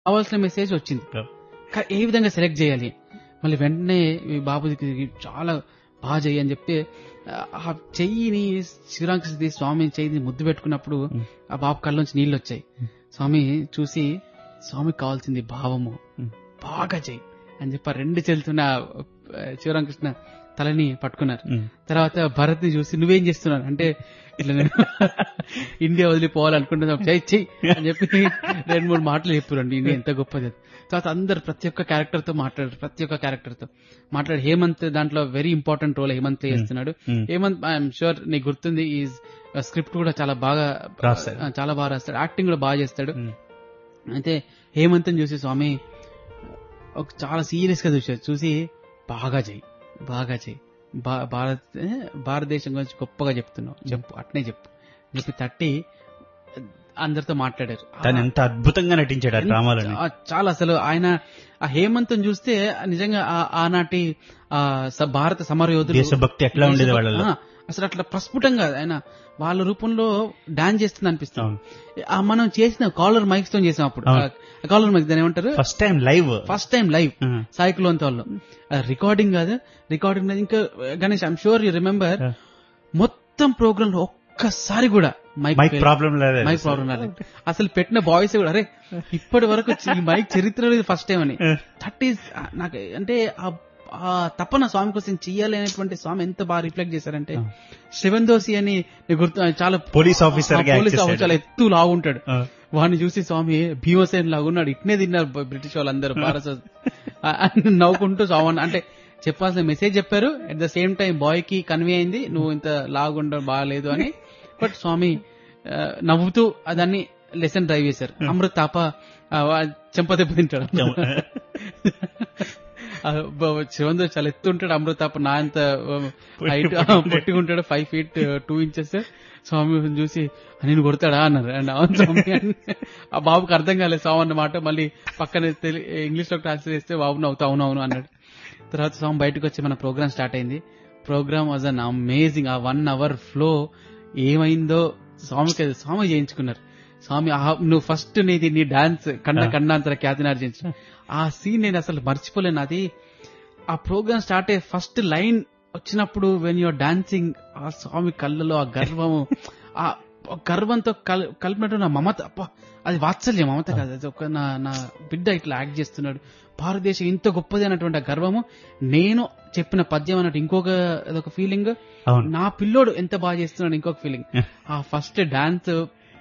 కావాల్సిన మెసేజ్ వచ్చింది క- ఏ విధంగా సెలెక్ట్ చేయాలి మళ్ళీ వెంటనే ఈ బాబుకి చాలా బాగా చెయ్యి అని చెప్పి ఆ చెయ్యిని శ్రీరామకృష్ణ స్వామి చెయ్యిని ముద్దు పెట్టుకున్నప్పుడు Mm. ఆ బాబు కళ్ళలోంచి నీళ్ళు వచ్చాయి స్వామి చూసి స్వామికి కావాల్సింది భావము Mm. బాగా చెయ్యి అని చెప్పి ఆ రెండు చెల్తున్న శివరామకృష్ణ తలని పట్టుకున్నారు తర్వాత భరత్ ని చూసి నువ్వేం చేస్తున్నావు అంటే ఇట్లా నేను ఇండియా వదిలిపోవాలనుకుంటున్నావు చెయ్యి చెయ్యి అని చెప్పి రెండు మూడు మాటలు చెప్పారండి ఇండియా ఎంత గొప్పది అది. తర్వాత అందరు ప్రతి ఒక్క క్యారెక్టర్ తో మాట్లాడారు ప్రతి ఒక్క క్యారెక్టర్ తో మాట్లాడు హేమంత్ దాంట్లో very important role Hemanth play చేస్తున్నాడు హేమంత్ ఐఎమ్ షూర్ నీకు గుర్తుంది ఈ స్క్రిప్ట్ కూడా చాలా బాగా రాస్తాడు. ఆ, చాలా బాగా రాస్తాడు యాక్టింగ్ కూడా బాగా చేస్తాడు అయితే హేమంత్ చూసి స్వామి ఒక చాలా సీరియస్ గా చూసాడు చూసి బాగా చెయ్యి బాగా చెయ్యి భా- భారత్ ఏ, భారతదేశం గురించి గొప్పగా చెప్తున్నావు చెప్పు అట్నే చెప్పు చెప్పి తట్టి అందరితో మాట్లాడారు తను ఎంత అద్భుతంగా నటించాడు ఆ డ్రామాలని ఆ, చాలా అసలు ఆయన ఆ హేమంతం చూస్తే నిజంగా ఆ- ఆనాటి ఆ స- భారత సమర యోధులు దేశభక్తి ఎట్లా ఉండేది దేశభక్తి- వాళ్ళలో ఆ, అసలు అట్లా ప్రస్ఫుటంగా ఆయన వాళ్ళ రూపంలో డాన్స్ చేస్తుంది అనిపిస్తుంది అవును. ఆ, మనం చేసిన కాలర్ మైక్స్ తో చేసాం అప్పుడు అవును. కాలర్ మైక్స్ దాని ఏమంటారు first time live first time live సాయికులోంత వాళ్ళు రికార్డింగ్ కాదు రికార్డింగ్ ఇంకా Ganesh I'm sure you remember Yeah. మొత్తం ప్రోగ్రామ్ లో ఒక్కసారి కూడా మైక్ మైక్ ప్రాబ్లం లేదు మైక్ ప్రాబ్లం రాలేదు అసలు పెట్టిన బాయ్స్ కూడా అరే ఇప్పటి వరకు చి- ఈ మైక్ చరిత్రలో ఇది ఫస్ట్ టైం అని దట్ ఈస్ నాకు అంటే ఆ- ఆ తపన స్వామి కోసం చెయ్యాలి అనేటువంటి స్వామి ఎంత బాగా రిఫ్లెక్ట్ చేశారంటే ఆ. శివన్ దోసి అని నీకు గుర్తు చాలా పోలీస్ ఆఫీసర్ గా పోలీస్ act ఆఫీసర్ చేశాడు. చాలా ఎత్తు లాగుంటాడు ఆ. వాడిని చూసి స్వామి భీమసేన్ లాగున్నాడు ఇట్నే తిన్నారు బ- బ్రిటిష్ వాళ్ళందరూ భారత ఆ, అని నవ్వుకుంటూ స్వామి అంటే చెప్పాల్సిన మెసేజ్ చెప్పారు at the same time boy కి కన్వే అయింది నువ్వు ఇంత లాగుండవు బాగాలేదు అని బట్ స్వామి ఆ, నవ్వుతూ ఆ దాన్ని లెసన్ డ్రైవ్ చేశారు అమృత్ తాప ఆ, వా- చెంప దెబ్బ తింటాడు శివంతో చాలా ఎత్తు ఉంటాడు అమృత్ తాప నా అంత హైట్ పొట్టిగుంటాడు five feet two inches Swami చూసి నేను కొడతాడా అన్నారు అండ్ అవును స్వామి అని. ఆ బాబుకి అర్థం కాలేదు స్వామి అన్నమాట మళ్ళీ పక్కన ఇంగ్లీష్ లో ట్రాన్స్లేట్ చేస్తే బాబు నవ్వుతా అవును అవును అన్నాడు తర్వాత స్వామి బయటకు వచ్చి మన ప్రోగ్రామ్ స్టార్ట్ అయింది ప్రోగ్రామ్ వాజ్ అన్ అమేజింగ్ ఆ వన్ అవర్ ఫ్లో ఏమైందో స్వామికి అది స్వామి చేయించుకున్నారు స్వామి ఆ- నువ్వు ఫస్ట్ నీది నీ డాన్స్ కన్న కన్నాంతర ఖ్యాతినార్జించు ఆ సీన్ నేను అసలు మర్చిపోలేను అది ఆ ప్రోగ్రామ్ స్టార్ట్ అయ్యే ఫస్ట్ లైన్ వచ్చినప్పుడు వెన్ యూర్ డాన్సింగ్ ఆ స్వామి కళ్ళలో ఆ గర్వము ఆ గర్వంతో కల్- కలిపినట్టు నా మమత అబ్బా, అది వాత్సల్యం మమత కాదు అది ఒక నా నా బిడ్డ ఇట్లా యాక్ట్ చేస్తున్నాడు భారతదేశం ఇంత గొప్పది అన్నటువంటి ఆ గర్వము నేను చెప్పిన పద్యం అన్నట్టు ఇంకొక అదొక ఫీలింగ్ అవును నా పిల్లోడు ఎంత బాగా చేస్తున్నాడు ఇంకొక ఫీలింగ్ ఆ ఫస్ట్ డాన్స్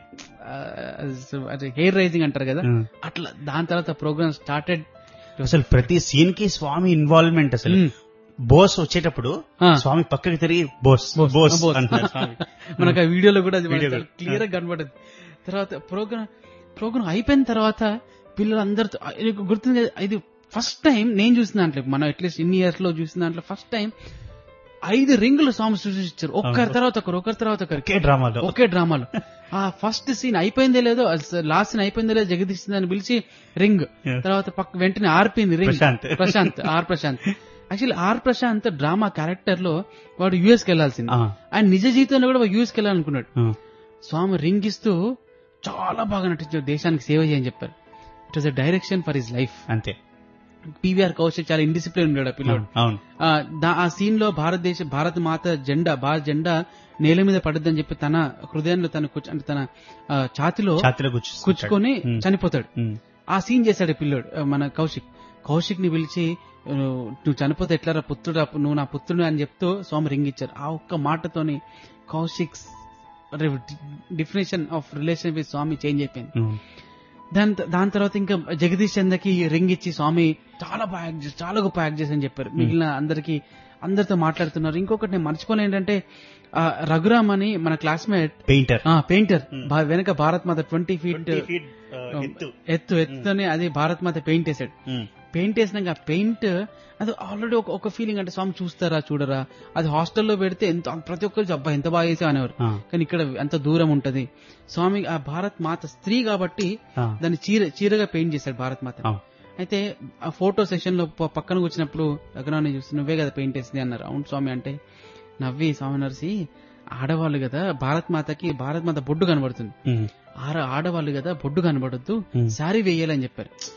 హెయిర్ రైజింగ్ అంటారు కదా ఉమ్. అట్లా దాని తర్వాత ప్రోగ్రామ్ స్టార్టెడ్ అసలు ప్రతి సీన్ కి స్వామి ఇన్వాల్వ్మెంట్ అసలు బోస్ వచ్చేటప్పుడు ఆ. స్వామి పక్కకి తిరిగి బోస్ బోస్, బోస్ బోస్. అంటున్నారు స్వామి. మనకు ఆ వీడియోలో కూడా అది వీడియో కూడా. క్లియర్ గా కనబడదు తర్వాత ప్రోగ్రామ్ ప్రోగ్రామ్ అయిపోయిన తర్వాత పిల్లలందరితో ఆ, నీకు గుర్తుంది కదా, ఇది ఫస్ట్ టైం నేను చూసిన దాంట్లో మనం అట్లీస్ట్ ఇన్ని ఇయర్స్ లో చూసిన దాంట్లో ఫస్ట్ టైం ఐదు రింగులు సాంగ్స్ సృష్టించారు ఒక్కరి తర్వాత ఒకరు ఒకరి తర్వాత ఒకరు ఒకే డ్రామాలో ఒకే డ్రామాలో ఆ ఫస్ట్ సీన్ అయిపోయిందే లేదో లాస్ట్ సీన్ అయిపోయిందే లేదో జగదీష్ అని పిలిచి రింగ్ Yeah. తర్వాత పక్క వెంటనే ఆర్పింది ring Prashant. Prashant or Prashant actually or Prashant drama character లో వాడు యుఎస్ కి వెళ్లాల్సింది ఆ, ఆయన నిజ జీవితంలో కూడా యుఎస్ కి వెళ్ళాలనుకున్నాడు ఆ. స్వామి రింగ్ ఇస్తూ చాలా బాగా నటించాడు దేశానికి సేవ చేయని చెప్పారు it was a direction for his life అంతే పీవీఆర్ కౌశిక్ చాలా ఇండిసిప్లిన్ ఉన్నాడు ఆ పిల్లోడు అవును ఆ, దా- ఆ సీన్ లో భారతదేశ భారత మాత జెండా భారత జెండా నేల మీద పడద్దని చెప్పి తన హృదయంలో తన కూర్చు- అంటే తన ఆ, ఛాతిలో ఛాతిలో కూర్చు కూర్చుకొని ఉమ్. చనిపోతాడు ఉమ్. ఆ సీన్ చేశాడు ఈ పిల్లోడు ఆ, మన కౌశిక్ కౌశిక్ ని పిలిచి "నువ్వు నువ్వు చనిపోతే ఎట్లా పుత్రుడు నువ్వు నా పుత్రుడు అని చెప్తూ స్వామి రింగ్ ఇచ్చారు ఆ ఒక్క మాటతోని Kaushik definition of relation with Swami change అయిపోయింది ఉమ్. దాని దాని తర్వాత ఇంకా జగదీష్ చందకి రింగ్ ఇచ్చి స్వామి చాలా బాగా యాక్ట్ చేసి చాలా గొప్ప యాక్ట్ చేసి అని చెప్పారు మిగిలిన అందరికి అందరితో మాట్లాడుతున్నారు ఇంకొకటి నేను మర్చిపోలే ఏంటంటే ఆ, రఘురామ్ అని మన క్లాస్మేట్ పెయింటర్ పెయింటర్ Hmm. వెనక భారత్ మాత ట్వంటీ ఫీట్ 20 feet, ఆ, ఎత్తు. ఎత్తు ఎత్తుతోనే అది భారత్ మాత పెయింట్ వేసాడు ఉమ్. పెయింట్ వేసినాక ఆ పెయింట్ అది ఆల్రెడీ ఒక ఒక ఫీలింగ్ అంటే స్వామి చూస్తారా చూడరా అది హాస్టల్లో పెడితే ఎంత ప్రతి ఒక్కరు అబ్బా ఎంత బాగా వేసా అనేవారు ఆ, కానీ ఇక్కడ అంత దూరం ఉంటది స్వామి ఆ భారత్ మాత స్త్రీ కాబట్టి ఆ, దాన్ని చీర చీరగా పెయింట్ చేశాడు భారత్ మాత ఆ. అయితే ఆ ఫోటో సెషన్ లో ప- పక్కన కూర్చున్నప్పుడు రఘురాని చూసి నువ్వే కదా పెయింట్ వేసింది అన్నారు అవును స్వామి అంటే నవ్వి స్వామి నర్సి ఆడవాళ్ళు కదా భారత్ మాతకి భారత్ మాత బొడ్డు కనబడుతుంది ఉమ్. ఆడ ఆడవాళ్ళు కదా బొడ్డు కనబడొద్దు Hmm. శారీ వేయాలని చెప్పారు